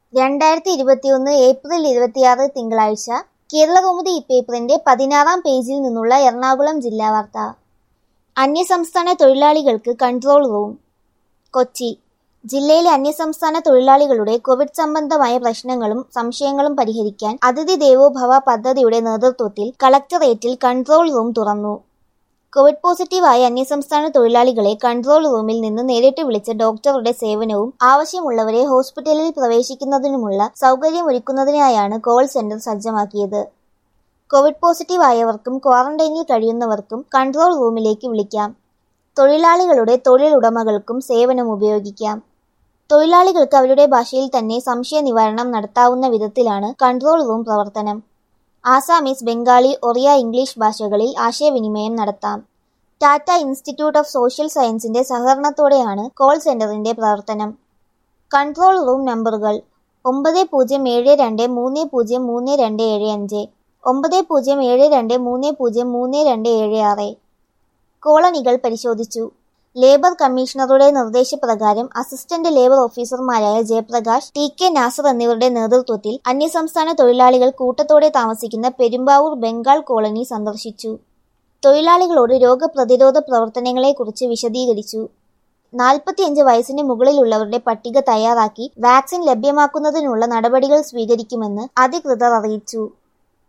രണ്ടായിരത്തി ഇരുപത്തിയൊന്ന് ഏപ്രിൽ ഇരുപത്തിയാറ് തിങ്കളാഴ്ച കേരളകൗമുദി ഇപ്പേപ്പറിന്റെ പതിനാറാം പേജിൽ നിന്നുള്ള എറണാകുളം ജില്ലാ വാർത്ത അന്യസംസ്ഥാന തൊഴിലാളികൾക്ക് കൺട്രോൾ റൂം കൊച്ചി ജില്ലയിലെ അന്യസംസ്ഥാന തൊഴിലാളികളുടെ കോവിഡ് സംബന്ധമായ പ്രശ്നങ്ങളും സംശയങ്ങളും പരിഹരിക്കാൻ അതിഥി ദേവോ ഭവ പദ്ധതിയുടെ നേതൃത്വത്തിൽ കളക്ടറേറ്റിൽ കൺട്രോൾ റൂം തുറന്നു കോവിഡ് പോസിറ്റീവായ അന്യസംസ്ഥാന തൊഴിലാളികളെ കൺട്രോൾ റൂമിൽ നിന്ന് നേരിട്ട് വിളിച്ച് ഡോക്ടറുടെ സേവനവും ആവശ്യമുള്ളവരെ ഹോസ്പിറ്റലിൽ പ്രവേശിക്കുന്നതിനുമുള്ള സൗകര്യമൊരുക്കുന്നതിനായാണ് കോൾ സെന്റർ സജ്ജമാക്കിയത് കോവിഡ് പോസിറ്റീവ് ആയവർക്കും ക്വാറന്റൈനിൽ കഴിയുന്നവർക്കും കൺട്രോൾ റൂമിലേക്ക് വിളിക്കാം തൊഴിലാളികളുടെ തൊഴിലുടമകൾക്കും സേവനം ഉപയോഗിക്കാം തൊഴിലാളികൾക്ക് അവരുടെ ഭാഷയിൽ തന്നെ സംശയ നിവാരണം നടത്താവുന്ന വിധത്തിലാണ് കൺട്രോൾ റൂം പ്രവർത്തനം ആസാമീസ് ബംഗാളി ഒറിയ ഇംഗ്ലീഷ് ഭാഷകളിൽ ആശയവിനിമയം നടത്താം ടാറ്റ ഇൻസ്റ്റിറ്റ്യൂട്ട് ഓഫ് സോഷ്യൽ സയൻസിന്റെ സഹകരണത്തോടെയാണ് കോൾ സെന്ററിന്റെ പ്രവർത്തനം കൺട്രോൾ റൂം നമ്പറുകൾ ഒമ്പത് പൂജ്യം ഏഴ് രണ്ട് മൂന്ന് പൂജ്യം മൂന്ന് രണ്ട് ഏഴ് അഞ്ച് ഒമ്പത് പൂജ്യം ഏഴ് രണ്ട് മൂന്ന് പൂജ്യം മൂന്ന് രണ്ട് ഏഴ് ആറ് കോളനികൾ പരിശോധിച്ചു ലേബർ കമ്മീഷണറുടെ നിർദ്ദേശപ്രകാരം അസിസ്റ്റന്റ് ലേബർ ഓഫീസർമാരായ ജയപ്രകാശ് ടി കെ നാസർ എന്നിവരുടെ നേതൃത്വത്തിൽ അന്യസംസ്ഥാന തൊഴിലാളികൾ കൂട്ടത്തോടെ താമസിക്കുന്ന പെരുമ്പാവൂർ ബംഗാൾ കോളനി സന്ദർശിച്ചു തൊഴിലാളികളോട് രോഗപ്രതിരോധ പ്രവർത്തനങ്ങളെക്കുറിച്ച് വിശദീകരിച്ചു നാൽപ്പത്തിയഞ്ച് വയസ്സിന് മുകളിലുള്ളവരുടെ പട്ടിക തയ്യാറാക്കി വാക്സിൻ ലഭ്യമാക്കുന്നതിനുള്ള നടപടികൾ സ്വീകരിക്കുമെന്ന് അധികൃതർ അറിയിച്ചു